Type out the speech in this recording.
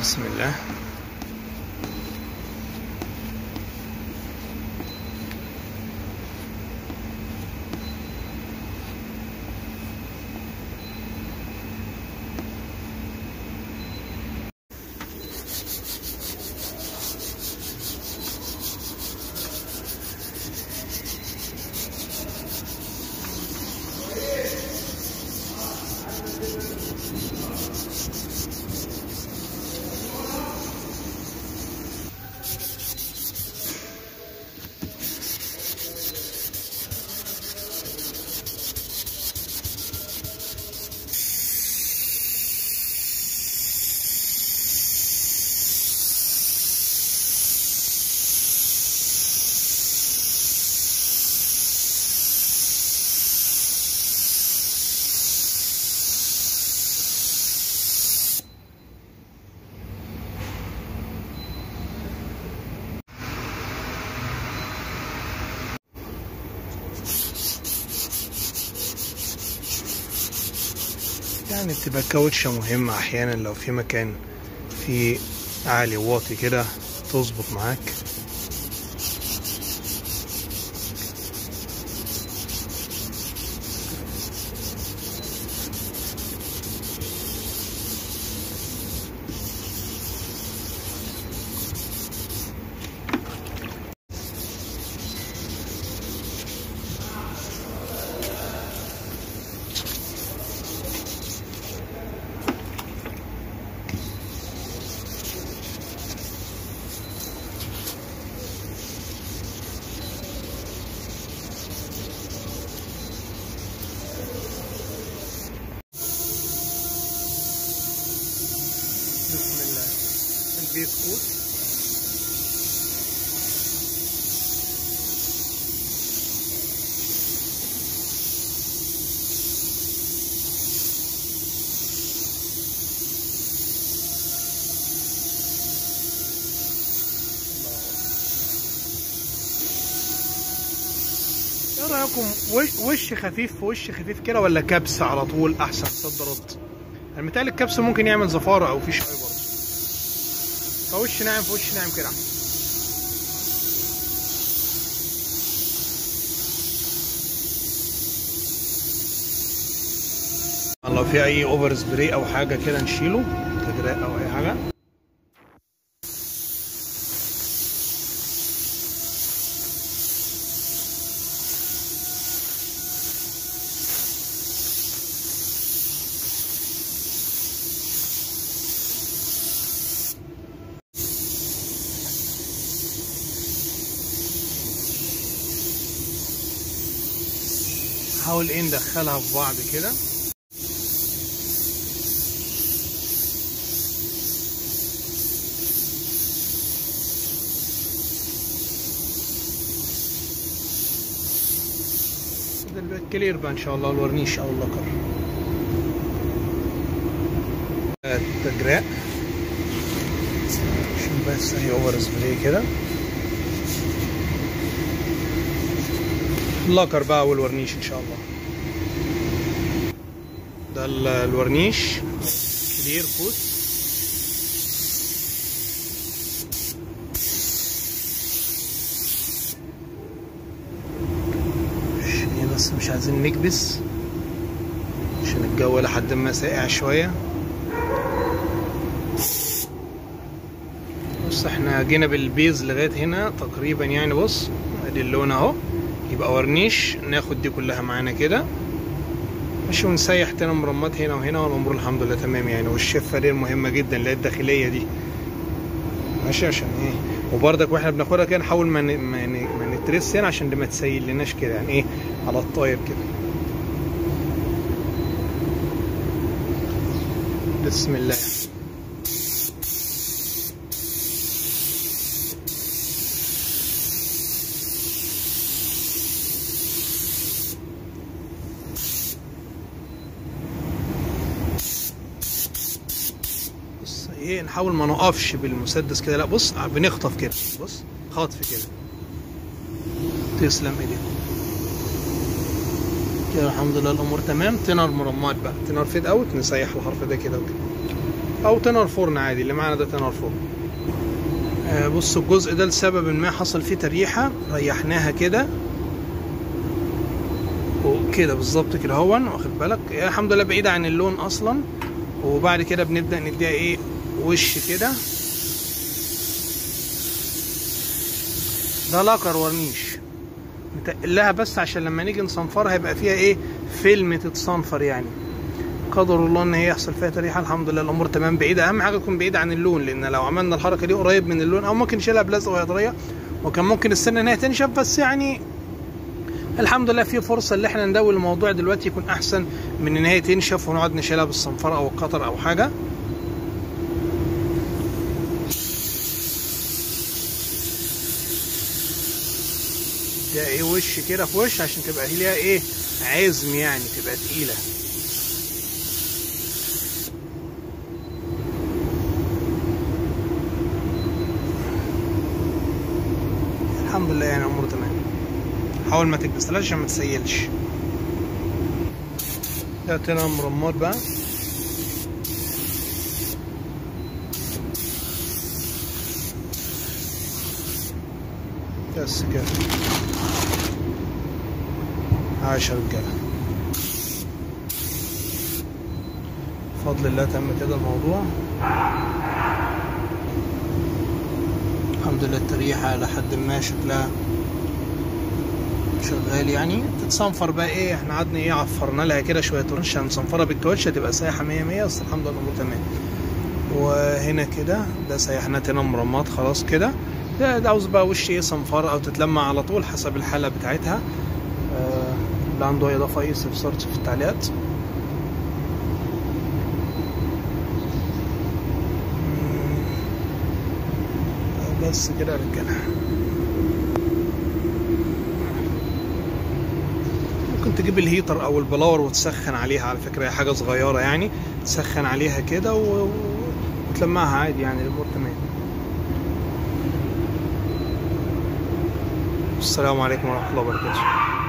بسم الله يعني بتبقى الكاوتشة مهمة أحيانا لو في مكان فيه عالي واطي كده تظبط معاك بسم الله البسكوت ايه رايكم وش- وش خفيف في وش خفيف كده ولا كبسه على طول احسن صد رد انا متهيألي الكبس ممكن يعمل زفاره او في شويه برضه فوش ناعم في وش ناعم كده لو في اي اوفر سبراي او حاجه كده نشيله تدراء او اي حاجه حاول ايه ندخلها في بعض كده ده الباقي كلير بقى ان شاء الله الورنيش او اللكر التجراء عشان بس هي اوفر سبراي كده اللكر بقى والورنيش ان شاء الله ده ال- الورنيش كلير كوت هي بس مش عايزين نكبس عشان الجو لحد ما ساقع شوية بص احنا جينا بالبيز لغاية هنا تقريبا يعني بص ادي اللون اهو يبقى ورنيش ناخد دي كلها معانا كده ماشي ونسيح تاني مرمات هنا وهنا والامور الحمد لله تمام يعني والشفه دي مهمه جدا اللي هي الداخليه دي ماشي عشان ايه وبرضك واحنا بناخدها كده نحاول ما ن- ما ن- ما نترس هنا عشان دي ما تسيلناش كده يعني ايه على الطاير كده بسم الله بص ايه نحاول ما نقفش بالمسدس كده لا بص بنخطف كده بص خطف كده تسلم ايديكم كده الحمد لله الامور تمام تنر مرمات بقى تنر فيد اوت نسيح الحرف ده كده وكده او تنر فرن عادي اللي معانا ده تنر فرن آه، بص الجزء ده لسبب ما حصل فيه تريحة ريحناها كده وكده بالظبط كده هون واخد بالك آه، الحمد لله بعيدة عن اللون اصلا وبعد كده بنبدأ نديها ايه وش كده ده لاكر ورنيش نتقلها بس عشان لما نيجي نصنفرها يبقى فيها ايه فيلم تتصنفر يعني قدر الله ان هي يحصل فيها تريحه الحمد لله الامور تمام بعيده اهم حاجه تكون بعيده عن اللون لان لو عملنا الحركه دي قريب من اللون او ممكن نشيلها بلزق وهي طريه وكان ممكن السنه ان هي تنشف بس يعني الحمد لله في فرصه ان احنا ندور الموضوع دلوقتي يكون احسن من ان هي تنشف ونقعد نشيلها بالصنفره او القطر او حاجه ده ايه وش كده في وش عشان تبقى ليها ايه عزم يعني تبقى تقيله الحمد لله يعني اموره تمام حاول ما تكبسلهاش عشان ما تسيلش ده هنا مرمات بقى بس كده عاش يا رجاله بفضل الله تم كده الموضوع الحمد لله التريحة لحد ما شكلها شغال يعني تتصنفر بقى ايه احنا قعدنا ايه عفرنا لها كده شويه تورنش هنصنفرها بالكاوتش هتبقى سايحه 100 100 بس الحمد لله الامور تمام وهنا كده ده سيحنات هنا مرمات خلاص كده ده, ده عاوز بقى وش ايه صنفره او تتلمع على طول حسب الحاله بتاعتها آه اللي عنده اي اضافه اي استفسار في التعليقات بس كده يا رجاله ممكن تجيب الهيتر او البلاور وتسخن عليها على فكره هي حاجه صغيره يعني تسخن عليها كده و... وتلمعها عادي يعني الامور تمام السلام عليكم ورحمه الله وبركاته